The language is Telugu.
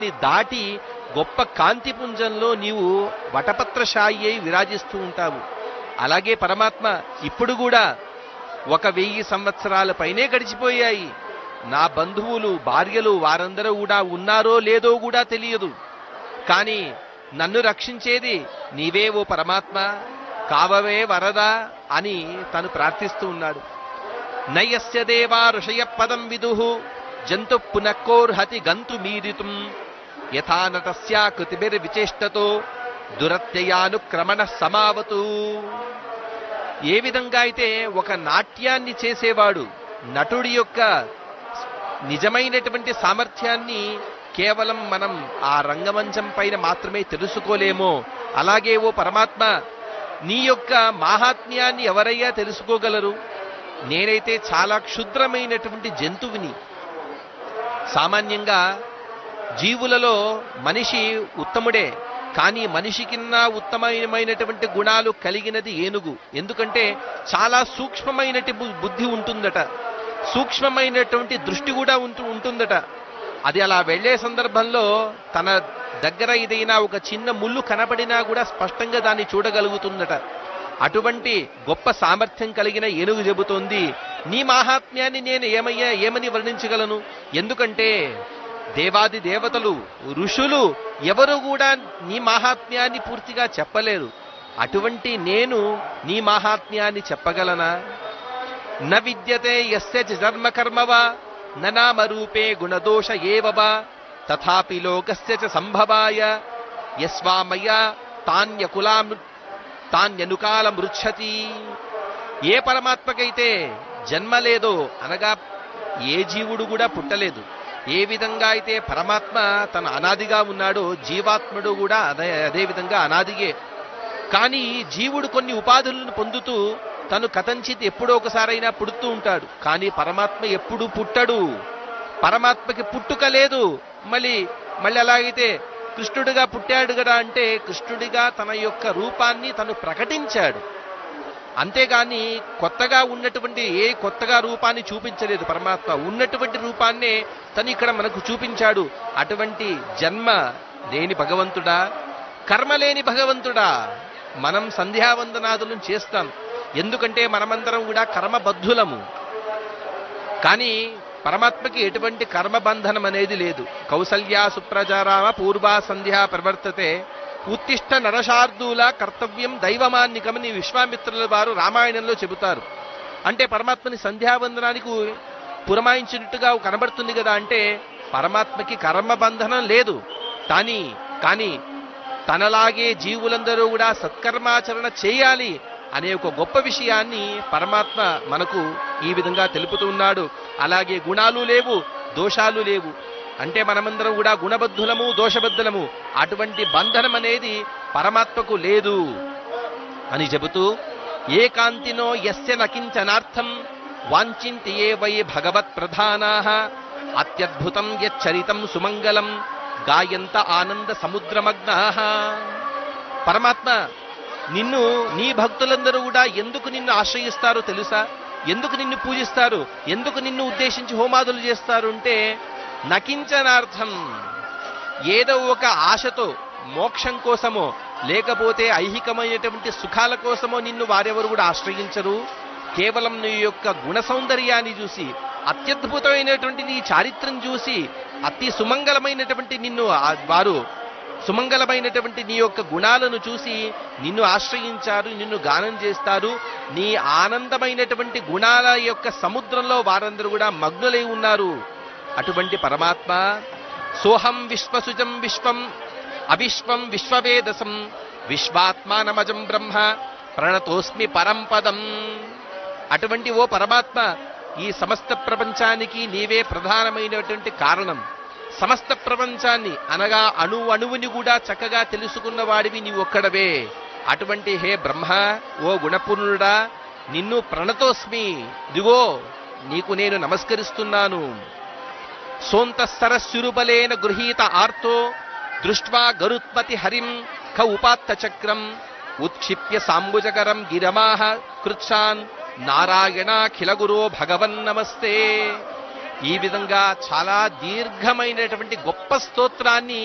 దాటి గొప్ప కాంతిపుంజంలో నీవు వటపత్రశాయి అయి విరాజిస్తూ ఉంటావు అలాగే పరమాత్మ ఇప్పుడు కూడా ఒక వెయ్యి సంవత్సరాల పైనే గడిచిపోయాయి నా బంధువులు భార్యలు వారందరూ కూడా ఉన్నారో లేదో కూడా తెలియదు కానీ నన్ను రక్షించేది నీవే ఓ పరమాత్మ కావవే వరదా అని తను ప్రార్థిస్తూ ఉన్నాడు నయస్య దేవా ఋషయ పదం విదు జంతు పునఃకోర్హతి గంతు మీరితుం యథా నటస్యా కృతిభిర్విచేష్టతో దురత్యయానుక్రమణ సమావతు ఏ విధంగా అయితే ఒక నాట్యాన్ని చేసేవాడు నటుడి యొక్క నిజమైనటువంటి సామర్థ్యాన్ని కేవలం మనం ఆ రంగమంచం పైన మాత్రమే తెలుసుకోలేమో అలాగే ఓ పరమాత్మ నీ యొక్క మాహాత్మ్యాన్ని ఎవరయ్యా తెలుసుకోగలరు నేనైతే చాలా క్షుద్రమైనటువంటి జంతువుని సామాన్యంగా జీవులలో మనిషి ఉత్తముడే కానీ మనిషికిన్నా ఉత్తమమైనటువంటి గుణాలు కలిగినది ఏనుగు ఎందుకంటే చాలా సూక్ష్మమైనటి బు- బుద్ధి ఉంటుందట సూక్ష్మమైనటువంటి దృష్టి కూడా ఉంటు ఉంటుందట అది అలా వెళ్ళే సందర్భంలో తన దగ్గర ఏదైనా ఒక చిన్న ముళ్ళు కనపడినా కూడా స్పష్టంగా దాన్ని చూడగలుగుతుందట అటువంటి గొప్ప సామర్థ్యం కలిగిన ఏనుగు చెబుతోంది నీ మాహాత్మ్యాన్ని నేను ఏమయ్యా ఏమని వర్ణించగలను ఎందుకంటే దేవాది దేవతలు ఋషులు ఎవరు కూడా నీ మాహాత్మ్యాన్ని పూర్తిగా చెప్పలేరు అటువంటి నేను నీ మాహాత్మ్యాన్ని చెప్పగలనా న విద్యతే యస్య చ జన్మ కర్మవా న నామరూపే గుణదోష ఏవ వా తథాపి లోకస్య చ సంభవాయ యస్వామయ తాన్యకులాం తాన్యనుకాల మృచ్చతి ఏ పరమాత్మకైతే జన్మ లేదో అనగా ఏ జీవుడు కూడా పుట్టలేదు ఏ విధంగా అయితే పరమాత్మ తన అనాదిగా ఉన్నాడో జీవాత్ముడు కూడా అదే అదే విధంగా అనాదిగే కానీ జీవుడు కొన్ని ఉపాధులను పొందుతూ తను కథంచిత్ ఎప్పుడో ఒకసారైనా పుడుతూ ఉంటాడు కానీ పరమాత్మ ఎప్పుడు పుట్టడు పరమాత్మకి పుట్టుక లేదు మళ్ళీ మళ్ళీ అలాగైతే కృష్ణుడిగా పుట్టాడు కదా అంటే కృష్ణుడిగా తన యొక్క రూపాన్ని తను ప్రకటించాడు అంతేగాని కొత్తగా ఉన్నటువంటి ఏ కొత్తగా రూపాన్ని చూపించలేదు పరమాత్మ ఉన్నటువంటి రూపాన్నే తను ఇక్కడ మనకు చూపించాడు అటువంటి జన్మ లేని భగవంతుడా కర్మ లేని భగవంతుడా మనం సంధ్యావందనాదులను చేస్తాం ఎందుకంటే మనమందరం కూడా కర్మబద్ధులము కానీ పరమాత్మకి ఎటువంటి కర్మబంధనం అనేది లేదు కౌసల్యా సుప్రజారామ పూర్వా సంధ్యా ప్రవర్తతే ఉత్తిష్ట నరశార్దూల కర్తవ్యం దైవమాన్నికమని విశ్వామిత్రుల వారు రామాయణంలో చెబుతారు అంటే పరమాత్మని సంధ్యావందనానికి పురమాయించినట్టుగా కనబడుతుంది కదా అంటే పరమాత్మకి కర్మబంధనం లేదు కానీ కానీ తనలాగే జీవులందరూ కూడా సత్కర్మాచరణ చేయాలి అనే ఒక గొప్ప విషయాన్ని పరమాత్మ మనకు ఈ విధంగా తెలుపుతూ ఉన్నాడు అలాగే గుణాలు లేవు దోషాలు లేవు అంటే మనమందరం కూడా గుణబద్ధులము దోషబద్ధులము అటువంటి బంధనం అనేది పరమాత్మకు లేదు అని చెబుతూ ఏకాంతినో యస్య నకించనార్థం వాంఛింతి ఏ వై భగవత్ ప్రధానా అత్యద్భుతం యచ్చరితం సుమంగళం గాయంత ఆనంద సముద్రమగ్నా పరమాత్మ నిన్ను నీ భక్తులందరూ కూడా ఎందుకు నిన్ను ఆశ్రయిస్తారో తెలుసా ఎందుకు నిన్ను పూజిస్తారు ఎందుకు నిన్ను ఉద్దేశించి హోమాదులు చేస్తారు అంటే నకించనార్థం ఏదో ఒక ఆశతో మోక్షం కోసమో లేకపోతే ఐహికమైనటువంటి సుఖాల కోసమో నిన్ను వారెవరు కూడా ఆశ్రయించరు కేవలం నీ యొక్క గుణ సౌందర్యాన్ని చూసి అత్యద్భుతమైనటువంటి నీ చారిత్రం చూసి అతి సుమంగళమైనటువంటి నిన్ను ఆ- వారు సుమంగళమైనటువంటి నీ యొక్క గుణాలను చూసి నిన్ను ఆశ్రయించారు నిన్ను గానం చేస్తారు నీ ఆనందమైనటువంటి గుణాల యొక్క సముద్రంలో వారందరూ కూడా మగ్నులై ఉన్నారు అటువంటి పరమాత్మ సోహం విశ్వసుజం విశ్వం అవిశ్వం విశ్వవేదసం విశ్వాత్మానమజం బ్రహ్మ ప్రణతోస్మి పరంపదం అటువంటి ఓ పరమాత్మ ఈ సమస్త ప్రపంచానికి నీవే ప్రధానమైనటువంటి కారణం సమస్త ప్రపంచాన్ని అనగా అణు అణువుని కూడా చక్కగా తెలుసుకున్న వాడివి నీవు ఒక్కడవే అటువంటి హే బ్రహ్మ ఓ గుణపూర్ణుడా నిన్ను ప్రణతోస్మి దిగో నీకు నేను నమస్కరిస్తున్నాను సోంతస్తరస్సురుబలేన గృహీత ఆర్తో దృష్ట్వా గరుత్పతి హరిం ఖ ఉపాత్త చక్రం ఉత్క్షిప్య సాంబుజకరం గిరమాహ కృత్సాన్ నారాయణాఖిల గురో భగవన్ నమస్తే ఈ విధంగా చాలా దీర్ఘమైనటువంటి గొప్ప స్తోత్రాన్ని